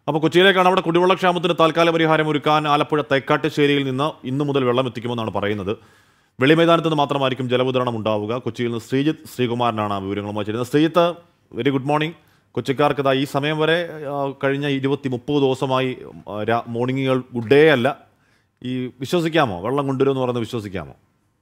അപ്പോൾ കൊച്ചിയിലേക്കാണ് അവിടെ കുടിവെള്ളക്ഷാമത്തിന് താൽക്കാലിക പരിഹാരം ഒരുക്കാൻ ആലപ്പുഴ തേക്കാട്ടുശ്ശേരിയിൽ നിന്ന് ഇന്നു മുതൽ വെള്ളം എത്തിക്കുമെന്നാണ് പറയുന്നത് വെളി മൈതാനത്ത് നിന്ന് മാത്രമായിരിക്കും ജലവിതരണം ഉണ്ടാവുക കൊച്ചിയിൽ നിന്ന് ശ്രീജിത്ത് ശ്രീകുമാരനാണ് ആ വിവരങ്ങളുമായി ചേരുന്നത് ശ്രീജിത്ത് വെരി ഗുഡ് മോർണിംഗ് കൊച്ചിക്കാർക്ക് ഇതാ ഈ സമയം വരെ ആ, കഴിഞ്ഞ ഇരുപത്തി മുപ്പത് ദിവസമായി ആ, രാ- മോർണിംഗുകൾ ഗുഡ് ഡേ അല്ല ഈ വിശ്വസിക്കാമോ വെള്ളം കൊണ്ടുവരുമെന്ന് പറയുന്നത് വിശ്വസിക്കാമോ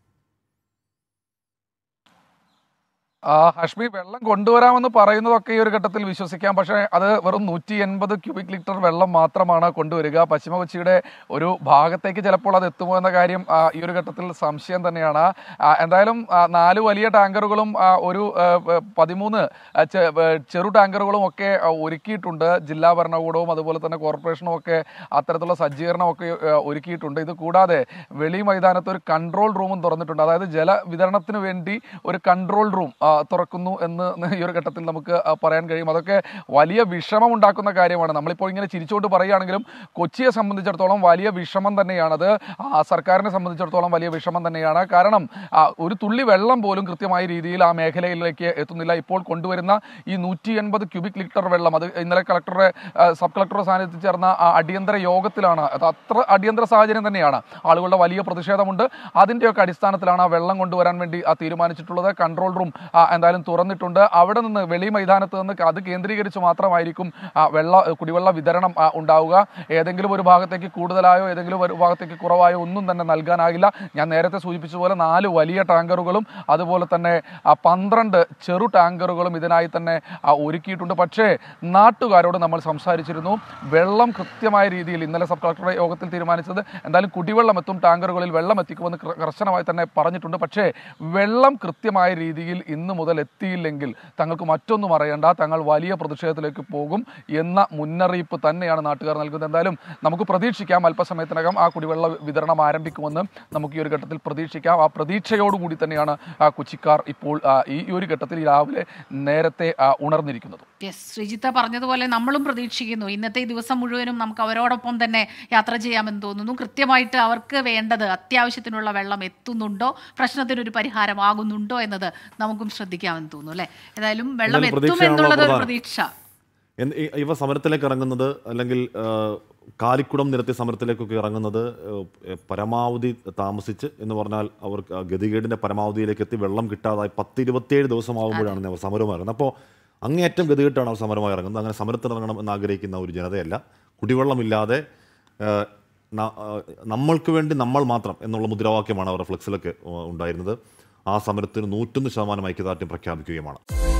ആ, ഹഷ്മി വെള്ളം കൊണ്ടുവരാമെന്ന് പറയുന്നതൊക്കെ ഈ ഒരു ഘട്ടത്തിൽ വിശ്വസിക്കാം പക്ഷേ അത് വെറും നൂറ്റി എൺപത് ക്യൂബിക് ലിറ്റർ വെള്ളം മാത്രമാണ് കൊണ്ടുവരിക പശ്ചിമ കൊച്ചിയുടെ ഒരു ഭാഗത്തേക്ക് ചിലപ്പോൾ അത് എത്തുമോ എന്ന കാര്യം ആ, ഈ ഒരു ഘട്ടത്തിൽ സംശയം തന്നെയാണ് ആ, എന്തായാലും ആ, നാല് വലിയ ടാങ്കറുകളും ആ, ഒരു ആ, പ- പതിമൂന്ന് ആ, ചെ- ആ, ചെറു ടാങ്കറുകളും ഒക്കെ ആ, ഒരുക്കിയിട്ടുണ്ട് ജില്ലാ ഭരണകൂടവും അതുപോലെ തന്നെ കോർപ്പറേഷനും ഒക്കെ അത്തരത്തിലുള്ള സജ്ജീകരണമൊക്കെ ആ, ഒരുക്കിയിട്ടുണ്ട് ഇത് കൂടാതെ വെളി മൈതാനത്ത് ഒരു കൺട്രോൾ റൂമും തുറന്നിട്ടുണ്ട് അതായത് ജലവിതരണത്തിന് വേണ്ടി ഒരു കൺട്രോൾ റൂം ആ, തുറക്കുന്നു എന്ന് ഈ ഒരു ഘട്ടത്തിൽ നമുക്ക് ആ, പറയാൻ കഴിയും അതൊക്കെ വലിയ വിഷമം ഉണ്ടാക്കുന്ന കാര്യമാണ് നമ്മളിപ്പോൾ ഇങ്ങനെ ചിരിച്ചുകൊണ്ട് പറയുകയാണെങ്കിലും കൊച്ചിയെ സംബന്ധിച്ചിടത്തോളം വലിയ വിഷമം തന്നെയാണത് ആ സർക്കാരിനെ സംബന്ധിച്ചിടത്തോളം വലിയ വിഷമം തന്നെയാണ് കാരണം ആ, ഒരു തുള്ളി വെള്ളം പോലും കൃത്യമായ രീതിയിൽ ആ മേഖലയിലേക്ക് എത്തുന്നില്ല ഇപ്പോൾ കൊണ്ടുവരുന്ന ഈ നൂറ്റി എൺപത് ക്യൂബിക് ലിറ്റർ വെള്ളം അത് ഇന്നലെ കളക്ടറുടെ ആ, സബ് കളക്ടറുടെ സാന്നിധ്യത്തിൽ ചേർന്ന ആ അടിയന്തര യോഗത്തിലാണ് അത് അത്ര അടിയന്തര സാഹചര്യം തന്നെയാണ് ആളുകളുടെ വലിയ പ്രതിഷേധമുണ്ട് അതിൻ്റെയൊക്കെ അടിസ്ഥാനത്തിലാണ് ആ വെള്ളം കൊണ്ടുവരാൻ വേണ്ടി ആ തീരുമാനിച്ചിട്ടുള്ളത് കൺട്രോൾ റൂം ആ, എന്തായാലും തുറന്നിട്ടുണ്ട് അവിടെ നിന്ന് വെളി മൈതാനത്ത് നിന്ന് അത് കേന്ദ്രീകരിച്ച് മാത്രമായിരിക്കും ആ, വെള്ള കുടിവെള്ള വിതരണം ആ, ഉണ്ടാവുക ഏതെങ്കിലും ഒരു ഭാഗത്തേക്ക് കൂടുതലായോ ഏതെങ്കിലും ഒരു ഭാഗത്തേക്ക് കുറവായോ ഒന്നും തന്നെ നൽകാനാകില്ല ഞാൻ നേരത്തെ സൂചിപ്പിച്ചതുപോലെ നാല് വലിയ ടാങ്കറുകളും അതുപോലെ തന്നെ ആ, പന്ത്രണ്ട് ചെറു ടാങ്കറുകളും ഇതിനായി തന്നെ ആ, ഒരുക്കിയിട്ടുണ്ട് പക്ഷേ നാട്ടുകാരോട് നമ്മൾ സംസാരിച്ചിരുന്നു വെള്ളം കൃത്യമായ രീതിയിൽ ഇന്നലെ സബ് കളക്ടറുടെ യോഗത്തിൽ തീരുമാനിച്ചത് എന്തായാലും കുടിവെള്ളം എത്തും ടാങ്കറുകളിൽ വെള്ളം എത്തിക്കുമെന്ന് കൃ- കർശനമായി തന്നെ പറഞ്ഞിട്ടുണ്ട് പക്ഷേ വെള്ളം കൃത്യമായ രീതിയിൽ ഇന്ന് മുതൽ എത്തിയില്ലെങ്കിൽ തങ്ങൾക്ക് മറ്റൊന്നും അറിയണ്ട തങ്ങൾ വലിയ പ്രതിഷേധത്തിലേക്ക് പോകും എന്ന മുന്നറിയിപ്പ് തന്നെയാണ് നാട്ടുകാർ നൽകുന്നത് എന്തായാലും നമുക്ക് പ്രതീക്ഷിക്കാം അല്പസമയത്തിനകം ആ കുടിവെള്ള വിതരണം ആരംഭിക്കുമെന്ന് നമുക്ക് ഈ ഒരു ഘട്ടത്തിൽ പ്രതീക്ഷിക്കാം ആ പ്രതീക്ഷയോടുകൂടി തന്നെയാണ് ആ കൊച്ചിക്കാർ ഇപ്പോൾ ആ, ഈ ഈ ഒരു ഘട്ടത്തിൽ ഈ രാവിലെ നേരത്തെ ആ, ഉണർന്നിരിക്കുന്നത് യെസ് ശ്രീജിത്ത പറഞ്ഞതുപോലെ നമ്മളും പ്രതീക്ഷിക്കുന്നു ഇന്നത്തെ ഈ ദിവസം മുഴുവനും നമുക്ക് അവരോടൊപ്പം തന്നെ യാത്ര ചെയ്യാമെന്ന് തോന്നുന്നു കൃത്യമായിട്ട് അവർക്ക് വേണ്ടത് അത്യാവശ്യത്തിനുള്ള വെള്ളം എത്തുന്നുണ്ടോ പ്രശ്നത്തിനൊരു പരിഹാരമാകുന്നുണ്ടോ എന്നത് നമുക്കും ശ്രദ്ധിക്കാമെന്ന് തോന്നുന്നു അല്ലേ ഏതായാലും വെള്ളം എന്തായാലും എത്തും പ്രതീക്ഷയാണല്ലോ എന്നുള്ളത് ഒരു പ്രധാനം. പ്രതീക്ഷ എന്ത് ഈ- ഇവ സമരത്തിലേക്ക് ഇറങ്ങുന്നത് അല്ലെങ്കിൽ ആ, കാലിക്കുടം നിരത്തി സമരത്തിലേക്കൊക്കെ ഇറങ്ങുന്നത് ഏ, പരമാവധി താമസിച്ച് എന്ന് പറഞ്ഞാൽ അവർ ആ ഗതികേടിന്റെ പരമാവധിയിലേക്ക് എത്തി വെള്ളം കിട്ടാതായി പത്ത് ഇരുപത്തിയേഴ് ദിവസമാകുമ്പോഴാണ് അവർ സമരമായി ഇറങ്ങുന്നത് അപ്പോൾ അങ്ങേയറ്റം ഗതികെട്ടാണ് അവർ സമരമായി ഇറങ്ങുന്നത് അങ്ങനെ സമരത്തിന് ഇറങ്ങണം എന്ന് ആഗ്രഹിക്കുന്ന ഒരു ജനതയല്ല കുടിവെള്ളമില്ലാതെ ആ, ന- ആ, നമ്മൾക്ക് വേണ്ടി നമ്മൾ മാത്രം എന്നുള്ള മുദ്രാവാക്യമാണ് അവർ ഫ്ലെക്സിലൊക്കെ ആ, ഉണ്ടായിരുന്നത് ആ സമരത്തിന് നൂറ്റൊന്ന് ശതമാനം ഐക്യദാർഢ്യം പ്രഖ്യാപിക്കുകയുമാണ്